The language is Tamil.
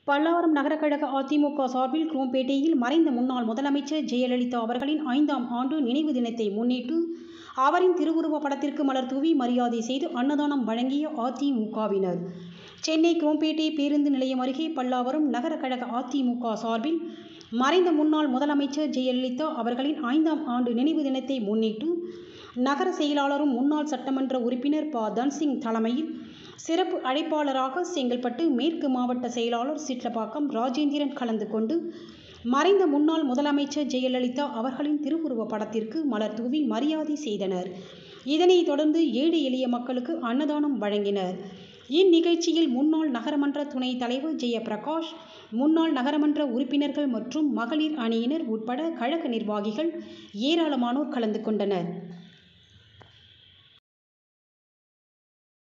பல்லாவரம் நகரக்கழக அதிமுக சார்பில் குரோம்பேட்டையில் மறைந்த முன்னாள் முதலமைச்சர் ஜெயலலிதா அவர்களின் ஐந்தாம் ஆண்டு நினைவு தினத்தை முன்னிட்டு அவரின் திருவுருவப் படத்திற்கு மலர் தூவி மரியாதை செய்து அன்னதானம் வழங்கிய அதிமுகவினர் சென்னை குரோம்பேட்டை பேருந்து நிலையம் அருகே பல்லாவரம் நகரக்கழக அதிமுக சார்பில் மறைந்த முன்னாள் முதலமைச்சர் ஜெயலலிதா அவர்களின் ஐந்தாம் ஆண்டு நினைவு தினத்தை முன்னிட்டு நகர செயலாளரும் முன்னாள் சட்டமன்ற உறுப்பினர் ப தன்சிங் தலைமையில் சிறப்பு அழைப்பாளராக செங்கல்பட்டு மேற்கு மாவட்ட செயலாளர் சிட்லப்பாக்கம் ராஜேந்திரன் கலந்து கொண்டு மறைந்த முன்னாள் முதலமைச்சர் ஜெயலலிதா அவர்களின் திருவுருவப் படத்திற்கு மலர் தூவி மரியாதை செய்தனர் இதனைத் தொடர்ந்து ஏழை எளிய மக்களுக்கு அன்னதானம் வழங்கினர் இந்நிகழ்ச்சியில் முன்னாள் நகரமன்ற துணைத் தலைவர் ஜெயபிரகாஷ் முன்னாள் நகரமன்ற உறுப்பினர்கள் மற்றும் மகளிர் அணியினர் உட்பட கழக நிர்வாகிகள் ஏராளமானோர் கலந்து கொண்டனர்